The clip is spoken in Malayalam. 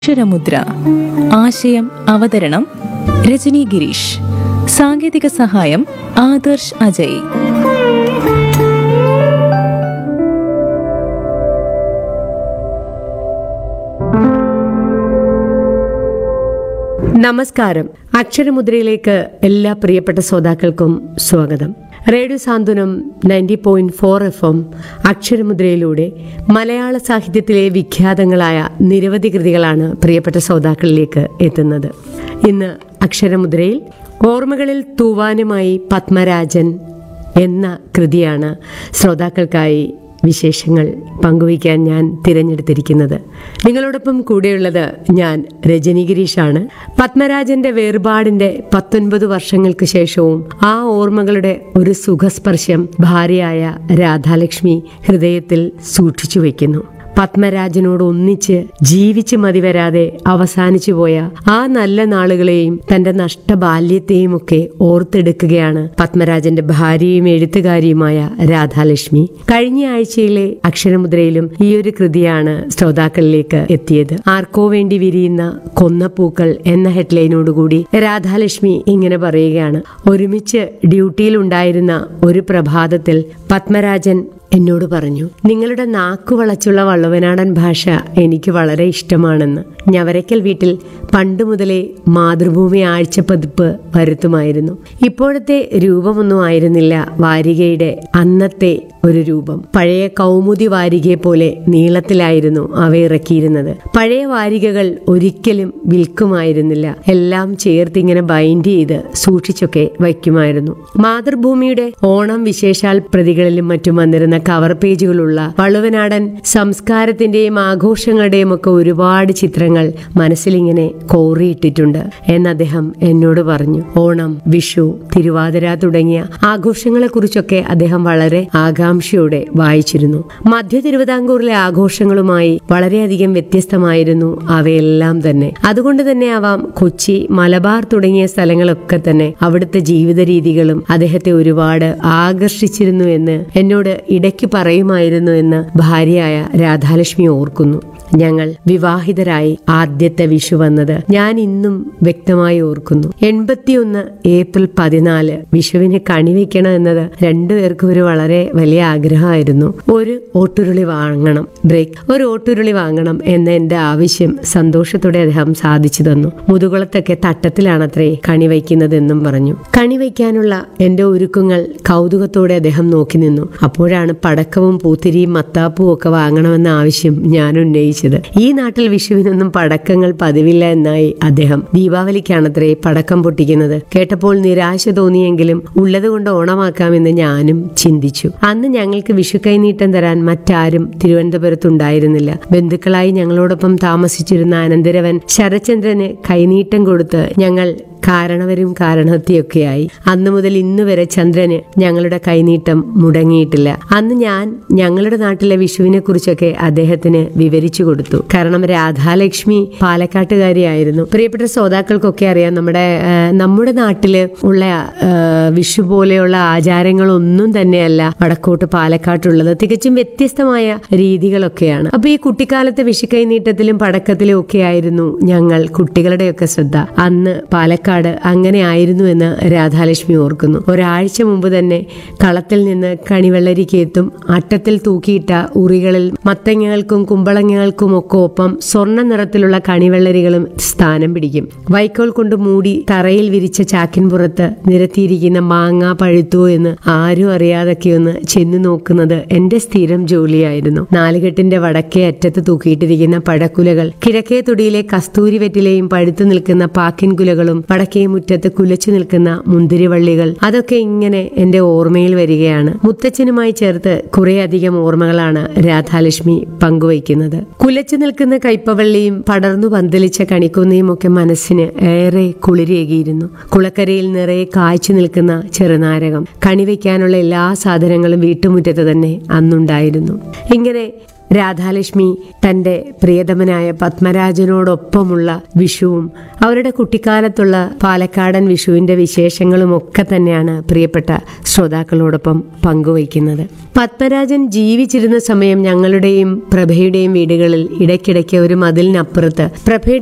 അക്ഷരമുദ്ര ആശയം അവതരണം രജനി ഗിരീഷ് സാങ്കേതിക സഹായം ആദർശ് അജയ് നമസ്കാരം അക്ഷരമുദ്രയിലേക്ക് എല്ലാ പ്രിയപ്പെട്ട ശ്രോതാക്കൾക്കും സ്വാഗതം radio Santhwanam ninety point four F M അക്ഷരമുദ്രയിലൂടെ മലയാള സാഹിത്യത്തിലെ വിഖ്യാതങ്ങളായ നിരവധി കൃതികളാണ് പ്രിയപ്പെട്ട ശ്രോതാക്കളിലേക്ക് എത്തുന്നത് ഇന്ന് അക്ഷരമുദ്രയിൽ ഓർമ്മകളിൽ തൂവാനുമായി പത്മരാജൻ എന്ന കൃതിയാണ് ശ്രോതാക്കൾക്കായി വിശേഷങ്ങൾ പങ്കുവയ്ക്കാൻ ഞാൻ തിരഞ്ഞെടുത്തിരിക്കുന്നത് നിങ്ങളോടൊപ്പം കൂടെയുള്ളത് ഞാൻ രജനി ഗിരീഷാണ് പത്മരാജന്റെ വേർപാടിന്റെ പത്തൊൻപത് വർഷങ്ങൾക്ക് ശേഷവും ആ ഓർമ്മകളുടെ ഒരു സുഖസ്പർശം ഭാര്യയായ രാധാലക്ഷ്മി ഹൃദയത്തിൽ സൂക്ഷിച്ചു വയ്ക്കുന്നു പത്മരാജനോട് ഒന്നിച്ച് ജീവിച്ച് മതിവരാതെ അവസാനിച്ചു പോയ ആ നല്ല നാളുകളെയും തന്റെ നഷ്ട ബാല്യത്തെയും ഒക്കെ ഓർത്തെടുക്കുകയാണ് പത്മരാജന്റെ ഭാര്യയും എഴുത്തുകാരിയുമായ രാധാലക്ഷ്മി കഴിഞ്ഞ ആഴ്ചയിലെ അക്ഷരമുദ്രയിലും ഈ ഒരു കൃതിയാണ് ശ്രോതാക്കളിലേക്ക് എത്തിയത് ആർക്കോ വേണ്ടി വിരിയുന്ന കൊന്നപ്പൂക്കൾ എന്ന ഹെഡ്ലൈനോടുകൂടി രാധാലക്ഷ്മി ഇങ്ങനെ പറയുകയാണ് ഒരുമിച്ച് ഡ്യൂട്ടിയിലുണ്ടായിരുന്ന ഒരു പ്രഭാതത്തിൽ പത്മരാജൻ എന്നോട് പറഞ്ഞു നിങ്ങളുടെ നാക്കു വളച്ചുള്ള വള്ളുവനാടൻ ഭാഷ എനിക്ക് വളരെ ഇഷ്ടമാണെന്ന് ഞവരക്കൽ വീട്ടിൽ പണ്ട് മുതലേ മാതൃഭൂമി ആഴ്ചപ്പതിപ്പ് വരുത്തുമായിരുന്നു ഇപ്പോഴത്തെ രൂപമൊന്നും ആയിരുന്നില്ല വാരികയുടെ അന്നത്തെ ഒരു രൂപം പഴയ കൗമുദി വാരികയെ പോലെ നീളത്തിലായിരുന്നു അവ ഇറക്കിയിരുന്നത് പഴയ വാരികകൾ ഒരിക്കലും വിൽക്കുമായിരുന്നില്ല എല്ലാം ചേർത്ത് ഇങ്ങനെ ബൈൻഡ് ചെയ്ത് സൂക്ഷിച്ചൊക്കെ വയ്ക്കുമായിരുന്നു മാതൃഭൂമിയുടെ ഓണം വിശേഷാൽ പ്രതികളിലും മറ്റും വന്നിരുന്ന കവർ പേജുകളുള്ള വള്ളുവനാടൻ സംസ്കാരത്തിന്റെയും ആഘോഷങ്ങളുടെയും ഒക്കെ ഒരുപാട് ചിത്രങ്ങൾ മനസ്സിലിങ്ങനെ കോറിയിട്ടിട്ടുണ്ട് എന്ന് അദ്ദേഹം എന്നോട് പറഞ്ഞു ഓണം വിഷു തിരുവാതിര തുടങ്ങിയ ആഘോഷങ്ങളെ കുറിച്ചൊക്കെ അദ്ദേഹം വളരെ ആകാംക്ഷയോടെ വായിച്ചിരുന്നു മധ്യ തിരുവിതാംകൂറിലെ ആഘോഷങ്ങളുമായി വളരെയധികം വ്യത്യസ്തമായിരുന്നു അവയെല്ലാം തന്നെ അതുകൊണ്ട് തന്നെ ആവാം കൊച്ചി മലബാർ തുടങ്ങിയ സ്ഥലങ്ങളൊക്കെ തന്നെ അവിടുത്തെ ജീവിത രീതികളും അദ്ദേഹത്തെ ഒരുപാട് ആകർഷിച്ചിരുന്നു എന്ന് എന്നോട് ഇടയ്ക്ക് പറയുമായിരുന്നു എന്ന് ഭാര്യയായ രാധാലക്ഷ്മി ഓർക്കുന്നു ഞങ്ങൾ വിവാഹിതരായി ആദ്യത്തെ വിഷു വന്നത് ഞാൻ ഇന്നും വ്യക്തമായി ഓർക്കുന്നു എൺപത്തിയൊന്ന് ഏപ്രിൽ പതിനാല് വിഷുവിന് കണി വെക്കണം എന്നത് രണ്ടുപേർക്കും ഒരു വളരെ വലിയ ആഗ്രഹമായിരുന്നു ഒരു ഓട്ടുരുളി വാങ്ങണം ബ്രേക്ക് ഒരു ഓട്ടുരുളി വാങ്ങണം എന്ന എന്റെ ആവശ്യം സന്തോഷത്തോടെ അദ്ദേഹം സാധിച്ചു തന്നു മുതുകുളത്തൊക്കെ തട്ടത്തിലാണത്രേ കണി വയ്ക്കുന്നതെന്നും പറഞ്ഞു കണി വയ്ക്കാനുള്ള എന്റെ ഒരുക്കങ്ങൾ കൗതുകത്തോടെ അദ്ദേഹം നോക്കി നിന്നു അപ്പോഴാണ് പടക്കവും പൂത്തിരിയും മത്താപ്പും ഒക്കെ വാങ്ങണമെന്ന ആവശ്യം ഞാൻ ഉന്നയിച്ചത് ഈ നാട്ടിൽ വിഷുവിനൊന്നും പടക്കങ്ങൾ പതിവില്ല എന്നായി അദ്ദേഹം ദീപാവലിക്കാണത്രേ പടക്കം പൊട്ടിക്കുന്നത് കേട്ടപ്പോൾ നിരാശ തോന്നിയെങ്കിലും ഉള്ളതുകൊണ്ട് ഓണമാക്കാമെന്ന് ഞാനും ചിന്തിച്ചു അന്ന് ഞങ്ങൾക്ക് വിഷു കൈനീട്ടം തരാൻ മറ്റാരും തിരുവനന്തപുരത്തുണ്ടായിരുന്നില്ല ബന്ധുക്കളായി ഞങ്ങളോടൊപ്പം താമസിച്ചിരുന്ന അനന്തരവൻ ശരചന്ദ്രന് കൈനീട്ടം കൊടുത്ത് ഞങ്ങൾ കാരണവരും കാരണവത്തിയൊക്കെയായി അന്നു മുതൽ ഇന്നു വരെ ചന്ദ്രന് ഞങ്ങളുടെ കൈനീട്ടം മുടങ്ങിയിട്ടില്ല അന്ന് ഞാൻ ഞങ്ങളുടെ നാട്ടിലെ വിഷുവിനെ കുറിച്ചൊക്കെ അദ്ദേഹത്തിന് വിവരിച്ചു കൊടുത്തു കാരണം രാധാലക്ഷ്മി പാലക്കാട്ടുകാരിയായിരുന്നു പ്രിയപ്പെട്ട ശ്രോതാക്കൾക്കൊക്കെ അറിയാം നമ്മുടെ ആ, നമ്മുടെ നാട്ടില് ഉള്ള ആ, വിഷു പോലെയുള്ള ആചാരങ്ങളൊന്നും തന്നെയല്ല വടക്കോട്ട് പാലക്കാട്ടുള്ളത് തികച്ചും വ്യത്യസ്തമായ രീതികളൊക്കെയാണ് അപ്പൊ ഈ കുട്ടിക്കാലത്തെ വിഷു കൈനീട്ടത്തിലും പടക്കത്തിലും ഒക്കെ ആയിരുന്നു ഞങ്ങൾ കുട്ടികളുടെയൊക്കെ ശ്രദ്ധ അന്ന് പാലക്കാട് അങ്ങനെ ആയിരുന്നു എന്ന് രാധാലക്ഷ്മി ഓർക്കുന്നു ഒരാഴ്ച മുമ്പ് തന്നെ കളത്തിൽ നിന്ന് കണിവെള്ളരിക്കെത്തും അട്ടത്തിൽ തൂക്കിയിട്ട ഉറികളിൽ മത്തങ്ങകൾക്കും കുമ്പളങ്ങകൾക്കും ഒക്കെ ഒപ്പം സ്വർണ്ണ നിറത്തിലുള്ള കണിവെള്ളരികളും സ്ഥാനം പിടിക്കും വൈക്കോൽ കൊണ്ട് മൂടി തറയിൽ വിരിച്ച ചാക്കിൻ പുറത്ത് നിരത്തിയിരിക്കുന്ന മാങ്ങ പഴുത്തുവോ എന്ന് ആരും അറിയാതൊക്കെ ഒന്ന് ചെന്നു നോക്കുന്നത് എന്റെ സ്ഥിരം ജോലിയായിരുന്നു നാലുകെട്ടിന്റെ വടക്കേ അറ്റത്ത് തൂക്കിയിട്ടിരിക്കുന്ന പഴക്കുലകൾ കിഴക്കേ തൊടിയിലെ കസ്തൂരി വെറ്റിലെയും പഴുത്തു നിൽക്കുന്ന പാക്കിൻ കുലകളും വടക്കേ മുറ്റത്ത് കുലച്ചു നിൽക്കുന്ന മുന്തിരിവള്ളികൾ അതൊക്കെ ഇങ്ങനെ എന്റെ ഓർമ്മയിൽ വരികയാണ് മുത്തച്ഛനുമായി ചേർത്ത് കുറേയധികം ഓർമ്മകളാണ് രാധാലക്ഷ്മി പങ്കുവയ്ക്കുന്നത് കുലച്ചു നിൽക്കുന്ന കൈപ്പവള്ളിയും പടർന്നു പന്തലിച്ച കണിക്കൊന്നയും ഒക്കെ മനസ്സിന് ഏറെ കുളിരേകിയിരുന്നു കുളക്കരയിൽ നിറയെ കായ്ച്ചു നിൽക്കുന്ന ചെറുനാരകം കണിവയ്ക്കാനുള്ള എല്ലാ സാധനങ്ങളും വീട്ടുമുറ്റത്ത് തന്നെ അന്നുണ്ടായിരുന്നു ഇങ്ങനെ രാധാലക്ഷ്മി തന്റെ പ്രിയതമനായ പത്മരാജനോടൊപ്പമുള്ള വിഷുവും അവരുടെ കുട്ടിക്കാലത്തുള്ള പാലക്കാടൻ വിഷുവിന്റെ വിശേഷങ്ങളും ഒക്കെ തന്നെയാണ് പ്രിയപ്പെട്ട ശ്രോതാക്കളോടൊപ്പം പങ്കുവയ്ക്കുന്നത് പത്മരാജൻ ജീവിച്ചിരുന്ന സമയം ഞങ്ങളുടെയും പ്രഭയുടെയും വീടുകളിൽ ഇടയ്ക്കിടയ്ക്ക് ഒരു മതിലിനപ്പുറത്ത് പ്രഭയുടെ